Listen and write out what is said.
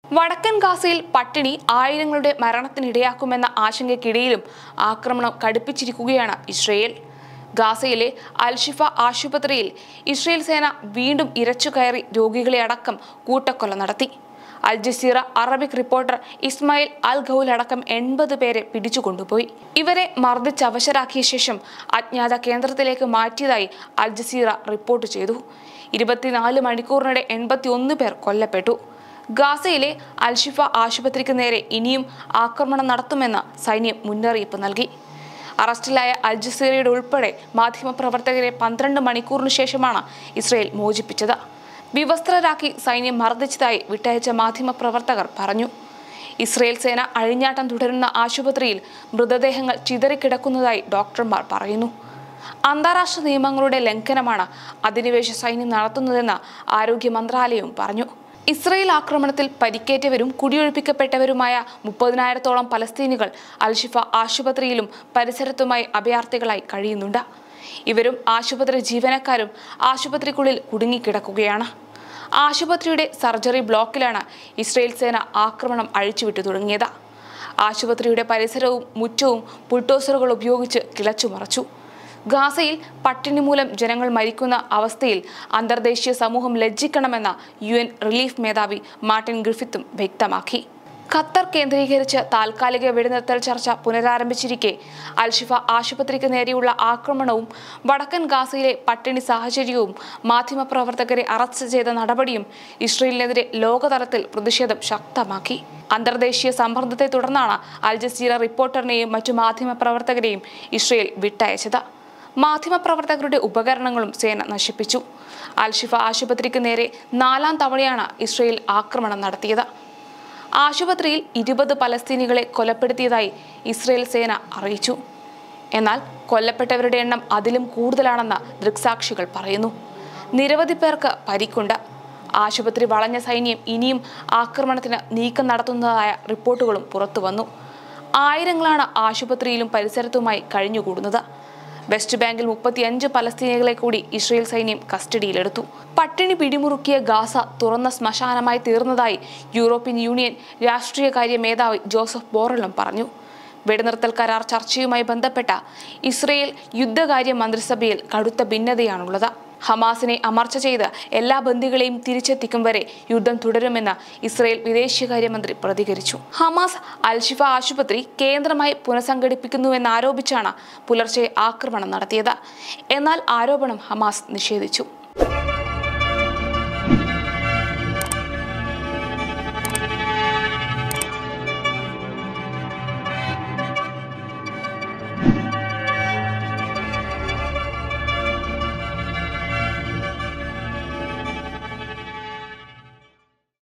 വടക്കൻ ഗാസയിൽ പട്ടിണി ആയിരങ്ങളുടെ മരണത്തിനിടയാക്കുമെന്ന ആശങ്കയ്ക്കിടയിലും ആക്രമണം കടുപ്പിച്ചിരിക്കുകയാണ് ഇസ്രയേൽ ഗാസയിലെ അൽഷിഫ ആശുപത്രിയിൽ ഇസ്രയേൽ സേന വീണ്ടും ഇരച്ചുകയറി രോഗികളെ അടക്കം കൂട്ടക്കൊല നടത്തി Al Jazeera Arabic reporter Ismail Al Ghoul അടക്കം എൺപത് പേരെ പിടിച്ചുകൊണ്ടുപോയി ഇവരെ മർദ്ദിച്ചവശരാക്കിയ ശേഷം അജ്ഞാത കേന്ദ്രത്തിലേക്ക് മാറ്റിയതായി അൽ ജസീറ റിപ്പോർട്ട് ചെയ്തു ഇരുപത്തിനാല് മണിക്കൂറിനിടെ എൺപത്തിയൊന്ന് പേർ കൊല്ലപ്പെട്ടു ഗാസയിലെ അൽഷിഫ ആശുപത്രിക്ക് നേരെ ഇനിയും ആക്രമണം നടത്തുമെന്ന് സൈന്യം മുന്നറിയിപ്പ് നൽകി അറസ്റ്റിലായ അൽ ജസീറയുടെ ഉൾപ്പെടെ മാധ്യമപ്രവർത്തകരെ പന്ത്രണ്ട് മണിക്കൂറിനു ശേഷമാണ് ഇസ്രയേൽ മോചിപ്പിച്ചത് വിവസ്ത്രരാക്കി സൈന്യം മർദ്ദിച്ചതായി വിട്ടയച്ച മാധ്യമപ്രവർത്തകർ പറഞ്ഞു ഇസ്രയേൽ സേന അഴിഞ്ഞാട്ടം തുടരുന്ന ആശുപത്രിയിൽ മൃതദേഹങ്ങൾ ചിതറിക്കിടക്കുന്നതായി ഡോക്ടർമാർ പറയുന്നു അന്താരാഷ്ട്ര നിയമങ്ങളുടെ ലംഘനമാണ് അധിനിവേശ സൈന്യം നടത്തുന്നതെന്ന് ആരോഗ്യ മന്ത്രാലയവും പറഞ്ഞു ഇസ്രയേൽ ആക്രമണത്തിൽ പരിക്കേറ്റവരും കുടിയൊഴിപ്പിക്കപ്പെട്ടവരുമായ മുപ്പതിനായിരത്തോളം പലസ്തീനികൾ അൽഷിഫ ആശുപത്രിയിലും പരിസരത്തുമായി അഭയാർത്ഥികളായി കഴിയുന്നുണ്ട് ഇവരും ആശുപത്രി ജീവനക്കാരും ആശുപത്രിക്കുള്ളിൽ കുടുങ്ങിക്കിടക്കുകയാണ് ആശുപത്രിയുടെ സർജറി ബ്ലോക്കിലാണ് ഇസ്രയേൽ സേന ആക്രമണം അഴിച്ചുവിട്ടു തുടങ്ങിയത് ആശുപത്രിയുടെ പരിസരവും മുറ്റവും ബുൾഡോസറുകൾ ഉപയോഗിച്ച് കിളച്ചുമറച്ചു ഗാസയിൽ പട്ടിണി മൂലം ജനങ്ങൾ മരിക്കുന്ന അവസ്ഥയിൽ അന്തർദേശീയ സമൂഹം ലജ്ജിക്കണമെന്ന യു എൻ റിലീഫ് മേധാവി മാർട്ടിൻ ഗ്രിഫിത്തും വ്യക്തമാക്കി ഖത്തർ കേന്ദ്രീകരിച്ച് താൽക്കാലിക വെടിനിർത്തൽ ചർച്ച പുനരാരംഭിച്ചിരിക്കെ അൽഷിഫ ആശുപത്രിക്ക് നേരെയുള്ള ആക്രമണവും വടക്കൻ ഗാസയിലെ പട്ടിണി സാഹചര്യവും മാധ്യമപ്രവർത്തകരെ അറസ്റ്റ് ചെയ്ത നടപടിയും ഇസ്രയേലിനെതിരെ ലോകതലത്തിൽ പ്രതിഷേധം ശക്തമാക്കി അന്തർദേശീയ സമ്മർദ്ദത്തെ തുടർന്നാണ് അൽ ജസീറ റിപ്പോർട്ടറിനെയും മറ്റു മാധ്യമപ്രവർത്തകരെയും ഇസ്രയേൽ വിട്ടയച്ചത് മാധ്യമപ്രവർത്തകരുടെ ഉപകരണങ്ങളും സേന നശിപ്പിച്ചു അൽഷിഫ ആശുപത്രിക്ക് നേരെ നാലാം തവണയാണ് ഇസ്രയേൽ ആക്രമണം നടത്തിയത് ആശുപത്രിയിൽ ഇരുപത് പലസ്തീനികളെ കൊലപ്പെടുത്തിയതായി ഇസ്രയേൽ സേന അറിയിച്ചു എന്നാൽ കൊല്ലപ്പെട്ടവരുടെ എണ്ണം അതിലും കൂടുതലാണെന്ന് ദൃക്സാക്ഷികൾ പറയുന്നു നിരവധി പേർക്ക് പരിക്കുണ്ട് ആശുപത്രി വളഞ്ഞ സൈന്യം ഇനിയും ആക്രമണത്തിന് നീക്കം നടത്തുന്നതായ റിപ്പോർട്ടുകളും പുറത്തുവന്നു ആയിരങ്ങളാണ് ആശുപത്രിയിലും പരിസരത്തുമായി കഴിഞ്ഞുകൂടുന്നത് വെസ്റ്റ് ബാങ്കിൽ മുപ്പത്തിയഞ്ച് പലസ്തീനികളെ കൂടി ഇസ്രയേൽ സൈന്യം കസ്റ്റഡിയിലെടുത്തു പട്ടിണി പിടിമുറുക്കിയ ഗാസ തുറന്ന ശ്മശാനമായി തീർന്നതായി യൂറോപ്യൻ യൂണിയൻ രാഷ്ട്രീയകാര്യ മേധാവി ജോസഫ് ബോറലും പറഞ്ഞു വെടിനിർത്തൽ കരാർ ചർച്ചയുമായി ബന്ധപ്പെട്ട ഇസ്രയേൽ യുദ്ധകാര്യ മന്ത്രിസഭയിൽ കടുത്ത ഭിന്നതയാണുള്ളത് ഹമാസിനെ അമർച്ച ചെയ്ത് എല്ലാ ബന്ദികളെയും തിരിച്ചെത്തിക്കും വരെ യുദ്ധം തുടരുമെന്ന് ഇസ്രയേൽ വിദേശകാര്യമന്ത്രി പ്രതികരിച്ചു ഹമാസ് അൽഷിഫ ആശുപത്രി കേന്ദ്രമായി പുനഃസംഘടിപ്പിക്കുന്നുവെന്നാരോപിച്ചാണ് പുലർച്ചെ ആക്രമണം നടത്തിയത് എന്നാൽ ആരോപണം ഹമാസ് നിഷേധിച്ചു